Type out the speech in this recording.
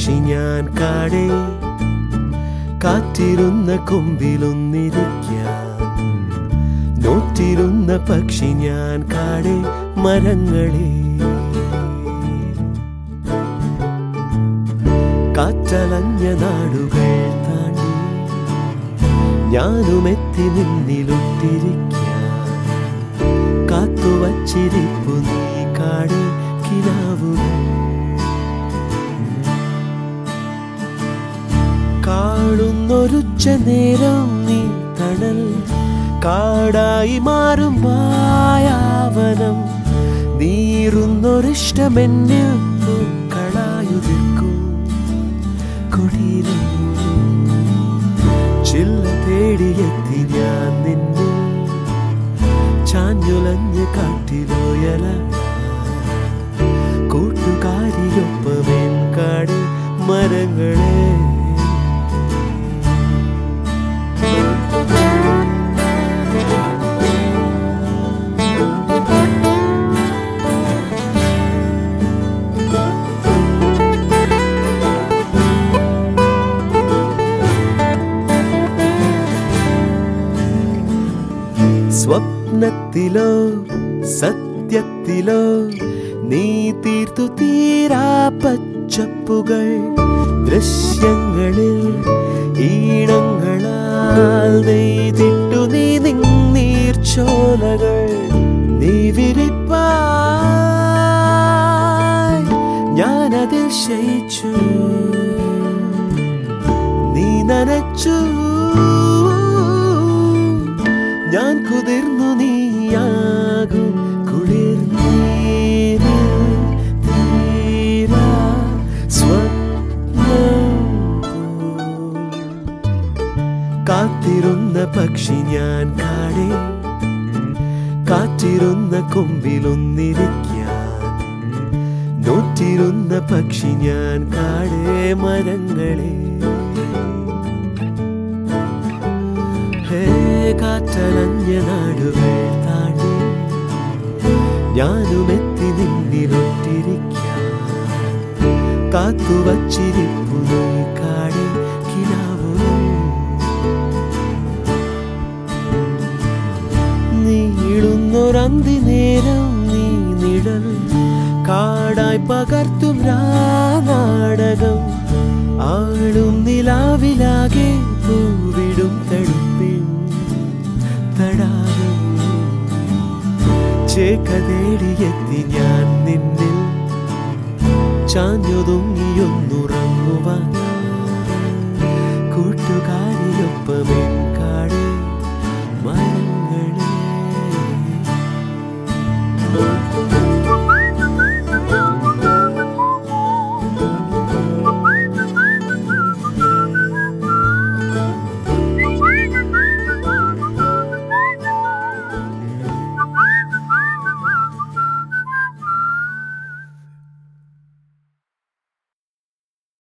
പക്ഷി ഞാൻ കാടേ കാറ്റിരുന്ന കൊമ്പിലൊന്നിരിക്കാൻ നോറ്റിരുന്ന പക്ഷി ഞാൻ കാടേ മരങ്ങളെ കാറ്റലഞ്ഞ നാടുകൾ താണ്ടി ഞാനുമെത്തി നിന്നിലൊട്ടിരിക്കാൻ കാത്തുവച്ചിരിപ്പു നീ കാട് കിനാവുകൾ കാണുന്നൊരുച്ച നേരം നീ തണൽ കാടായി മാറും മായാവനം നീറുന്നൊരിഷ്ടമെന്നിൽ പൂക്കളായുതിർക്കും കുടീരം ചില്ല തേടിയെത്തി ഞാൻ നിന്നിൽ ചാഞ്ഞുലഞ്ഞ് കാട്ടിലോയല കൂട്ടുകാരിയൊപ്പമേൻ കാട് മരങ്ങളെ സ്വപ്നത്തിലോ സത്യത്തിലോ നീ തീർത്തു തീരാ പച്ചപ്പുകൾ ദൃശ്യങ്ങളിൽ ഈണങ്ങളാൽ നെയ്തിട്ടു നീ നിന്നീർച്ചോലകൾ നീ വിരിപ്പായി ഞാനതിൽ ശയിച്ചു നീ നനച്ചു ഞാൻ കുതിർന്നു നീയാകും കുളിർ നീരിൽ തീരാ സ്വപ്നം പോൽ. കാത്തിരുന്ന പക്ഷി ഞാൻ കാടേ കാറ്റിരുന്ന കൊമ്പിലൊന്നിരിക്കാൻ നോറ്റിരുന്ന പക്ഷി ഞാൻ കാടേ മരങ്ങളെ ഹേ കാറ്റലഞ്ഞ നാടുകൾ താണ്ടി ഞാനുമെത്തി നിന്നിലൊട്ടിരിക്കാൻ കാത്തുവച്ചിരിപ്പു നീ കാട് കിനാവും നീളുന്നൊരന്തി നേരം നീ നിഴൽ കാടായി പകർത്തും നാടകം ആളും നിലാവിലാകെ പൂവിടും തടുപ്പിൻ തടാകം ചേക്ക തേടിയെത്തി ഞാൻ നിന്നിൽ ചാഞ്ഞൊതുങ്ങിയൊന്നുറങ്ങുവാൻ കൂട്ടുകാരിയൊപ്പമേ